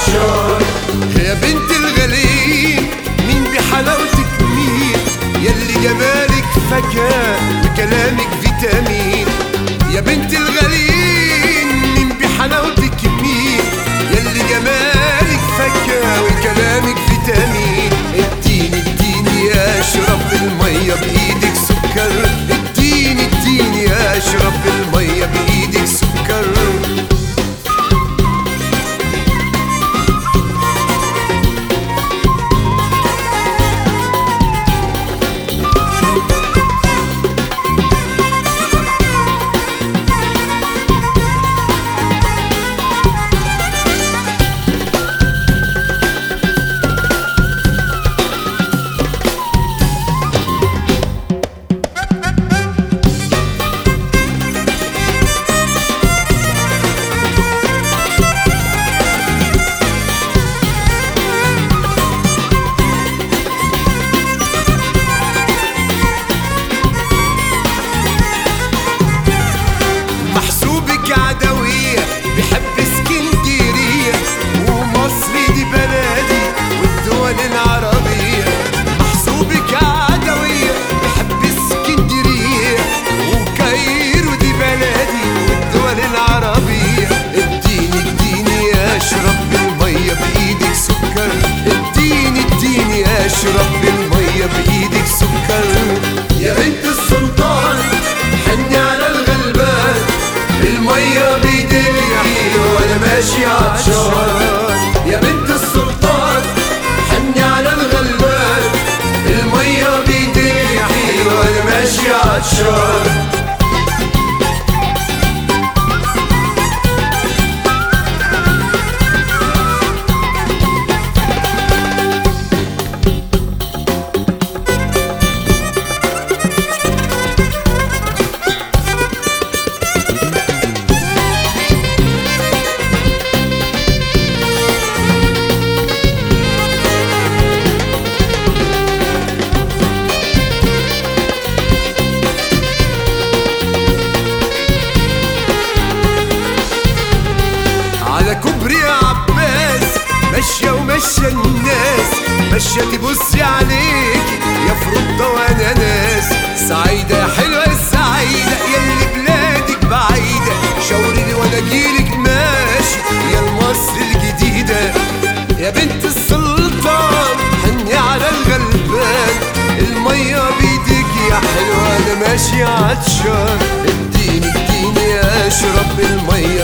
عطشان يا بنت الغالين مين بحلاوتك مين يلي جمالك فكاهة وكلامك فيتامين يا بنت الغالين مين بحلاوتك مين يلي جمالك فكاهة وكلامك فيتامين اديني اديني اشرب المية بايدك سكر اديني اديني اشرب المية بايدك سكر محسوبك عدوية بحب اسكندرية ومصر دي بلدي والدول العربية محسوبك عدوية بحب اسكندرية وكايرو دي بلدي والدول العربية اديني اديني اشرب المية بايدك سكر اديني اديني اشرب المية بايدك سكر يا بنت السلطان حني على الغلبان المية بيدك وانا ماشي عطشان يا بنت السلطان حني على الغلبان المية بيدك وانا ماشي عطشان على كوبري يا عباس ماشية وماشية الناس ماشية تبصي عليك يا فروضة وانا ناس سعيدة يا حلوة السعيدة يلي بلادك بعيدة شاوريني وانا اجيلك ماشي يا مصر الجديدة يا بنت السلطان هني على الغلبان المية بيدك يا حلوة انا ماشي عطشان اديني اديني اشرب المية